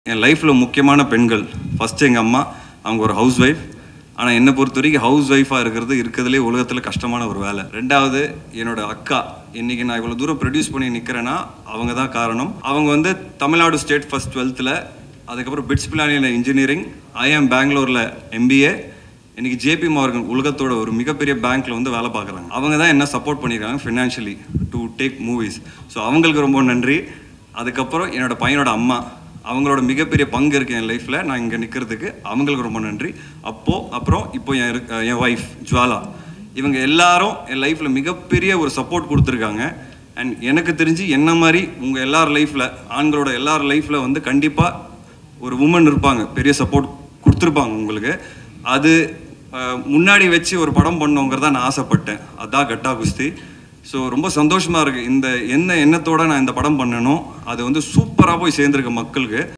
என் லைஃப்பில் முக்கியமான பெண்கள் ஃபஸ்ட்டு எங்கள் அம்மா அவங்க ஒரு ஹவுஸ் ஒய்ஃப் ஆனால் என்னை பொறுத்த வரைக்கும் ஹவுஸ் ஒய்ஃபாக இருக்கிறது இருக்கிறதுலே உலகத்தில் கஷ்டமான ஒரு வேலை ரெண்டாவது என்னோட அக்கா இன்னைக்கு நான் இவ்வளோ தூரம் ப்ரொடியூஸ் பண்ணி நிற்கிறேன்னா அவங்க தான் காரணம் அவங்க வந்து தமிழ்நாடு ஸ்டேட் ஃபஸ்ட் டுவெல்த்தில் அதுக்கப்புறம் பிட்ஸ் பிளானியில் இன்ஜினியரிங் ஐஎம் பெங்களூரில் எம்பிஏ இன்னைக்கு ஜேபி மார்கன் உலகத்தோட ஒரு மிகப்பெரிய பேங்க்ல வந்து வேலை பார்க்குறாங்க அவங்க தான் என்ன சப்போர்ட் பண்ணியிருக்காங்க financially to take movies so அவங்களுக்கு ரொம்ப நன்றி அதுக்கப்புறம் என்னோட பையனோட அம்மா அவங்களோட மிகப்பெரிய பங்கு இருக்குது என் லைஃப்பில் நான் இங்கே நிற்கிறதுக்கு அவங்களுக்கு ரொம்ப நன்றி அப்போது அப்புறம் இப்போ என் இருக்க- என் ஒய்ஃப் ஜுவாலா இவங்க எல்லாரும் என் லைஃப்பில் மிகப்பெரிய ஒரு சப்போர்ட் கொடுத்துருக்காங்க அண்ட் எனக்கு தெரிஞ்சு என்ன மாதிரி உங்கள் எல்லார் லைஃப்பில் ஆண்களோட எல்லார் லைஃப்பில் வந்து கண்டிப்பாக ஒரு உமன் இருப்பாங்க பெரிய சப்போர்ட் கொடுத்துருப்பாங்க உங்களுக்கு அது அஹ், முன்னாடி வச்சு ஒரு படம் பண்ணோங்கிறத நான் ஆசைப்பட்டேன் அதான் கட்டா குஸ்தி ஸோ ரொம்ப சந்தோஷமாக இருக்குது இந்த என்ன எண்ணத்தோட நான் இந்த படம் பண்ணனோ அது வந்து சூப்பராக போய் சேர்ந்துருக்கு மக்களுக்கு